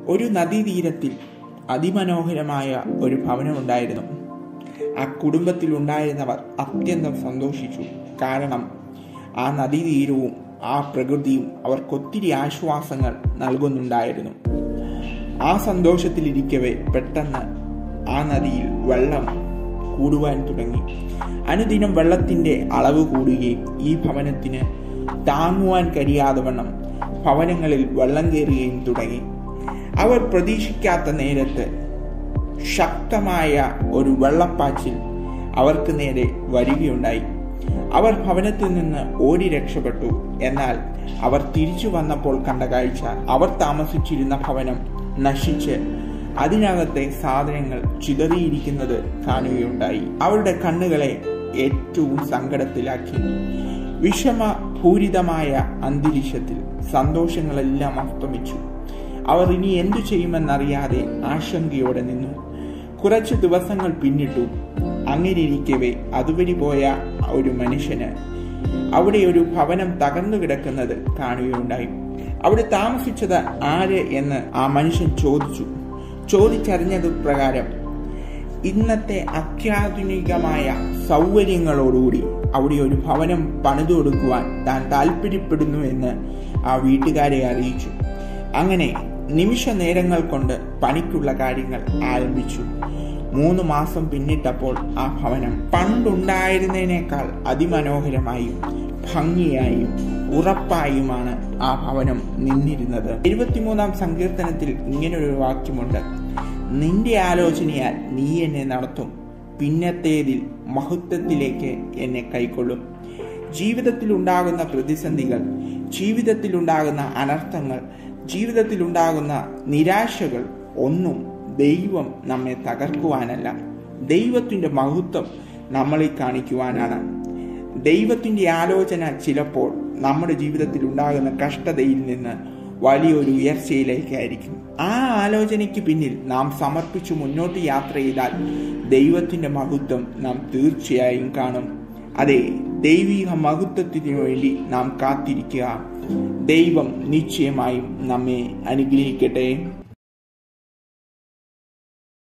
ഒരു നദീതീരത്തിൽ അതിമനോഹരമായ ഒരു ഭവനമുണ്ടായിരുന്നു ആ കുടുംബത്തിൽ ഉണ്ടായിരുന്നവർ അത്യന്തം സന്തോഷിച്ചു കാരണം ആ നദീതീരവും ആ പ്രകൃതിയും അവർക്കൊത്തിരി ആശ്വാസങ്ങൾ നൽകുന്നുണ്ടായിരുന്നു ആ സന്തോഷത്തിലിരിക്കവേ പെട്ടെന്ന് ആ നദിയിൽ വെള്ളം കൂടുവാൻ തുടങ്ങി അനുദിനം വെള്ളത്തിന്റെ അളവ് കൂടുകയും ഈ ഭവനത്തിന് താങ്ങുവാൻ കഴിയാതെ വണ്ണം ഭവനങ്ങളിൽ വെള്ളം കയറുകയും തുടങ്ങി അവർ പ്രതീക്ഷിക്കാത്ത നേരത്ത് ശക്തമായ ഒരു വെള്ളപ്പാച്ചിൽ അവർക്ക് നേരെ വരികയുണ്ടായി അവർ ഭവനത്തിൽ നിന്ന് ഓടി രക്ഷപ്പെട്ടു എന്നാൽ അവർ തിരിച്ചു വന്നപ്പോൾ കണ്ട കാഴ്ച അവർ താമസിച്ചിരുന്ന ഭവനം നശിച്ച് അതിനകത്തെ സാധനങ്ങൾ ചിതറിയിരിക്കുന്നത് കാണുകയുണ്ടായി അവരുടെ കണ്ണുകളെ ഏറ്റവും സങ്കടത്തിലാക്കി വിഷമപൂരിതമായ അന്തരീക്ഷത്തിൽ സന്തോഷങ്ങളെല്ലാം അസ്തമിച്ചു അവർ ഇനി എന്തു ചെയ്യുമെന്നറിയാതെ ആശങ്കയോടെ നിന്നു കുറച്ചു ദിവസങ്ങൾ പിന്നിട്ടു അങ്ങനെയിരിക്കവേ അതുവഴി പോയ ഒരു മനുഷ്യന് അവിടെ ഒരു ഭവനം തകർന്നു കിടക്കുന്നത് കാണുകയുണ്ടായി അവിടെ താമസിച്ചത് ആര് എന്ന് ആ മനുഷ്യൻ ചോദിച്ചു ചോദിച്ചറിഞ്ഞത് പ്രകാരം ഇന്നത്തെ അത്യാധുനികമായ സൗകര്യങ്ങളോടുകൂടി അവിടെ ഒരു ഭവനം പണിതു കൊടുക്കുവാൻ താൻ താല്പര്യപ്പെടുന്നു എന്ന് ആ വീട്ടുകാരെ അറിയിച്ചു അങ്ങനെ നിമിഷ നേരങ്ങൾ കൊണ്ട് പണിക്കുള്ള കാര്യങ്ങൾ ആരംഭിച്ചു മൂന്ന് മാസം പിന്നിട്ടപ്പോൾ ആ ഭവനം പണ്ടുണ്ടായിരുന്നതിനേക്കാൾ അതിമനോഹരമായും ഭംഗിയായും ഉറപ്പായുമാണ് ആ ഭവനം നിന്നിരുന്നത് എഴുപത്തിമൂന്നാം സങ്കീർത്തനത്തിൽ ഇങ്ങനൊരു വാക്യമുണ്ട് നിന്റെ ആലോചനയാൽ നീ എന്നെ നടത്തും പിന്നത്തേതിൽ മഹത്വത്തിലേക്ക് എന്നെ കൈക്കൊള്ളും ജീവിതത്തിൽ ഉണ്ടാകുന്ന പ്രതിസന്ധികൾ ജീവിതത്തിൽ ഉണ്ടാകുന്ന അനർത്ഥങ്ങൾ ജീവിതത്തിൽ ഉണ്ടാകുന്ന നിരാശകൾ ഒന്നും ദൈവം നമ്മെ തകർക്കുവാനല്ല ദൈവത്തിന്റെ മഹത്വം നമ്മളിൽ കാണിക്കുവാനാണ് ദൈവത്തിന്റെ ആലോചന ചിലപ്പോൾ നമ്മുടെ ജീവിതത്തിൽ ഉണ്ടാകുന്ന കഷ്ടതയിൽ നിന്ന് വലിയൊരു ഉയർച്ചയിലേക്കായിരിക്കും ആ ആലോചനയ്ക്ക് പിന്നിൽ നാം സമർപ്പിച്ചു മുന്നോട്ട് യാത്ര ചെയ്താൽ ദൈവത്തിന്റെ മഹത്വം നാം തീർച്ചയായും കാണും അതെ ദൈവിക മഹത്വത്തിനു വേണ്ടി നാം കാത്തിരിക്കുക ദൈവം നിശ്ചയമായും നമ്മെ അനുഗ്രഹിക്കട്ടെ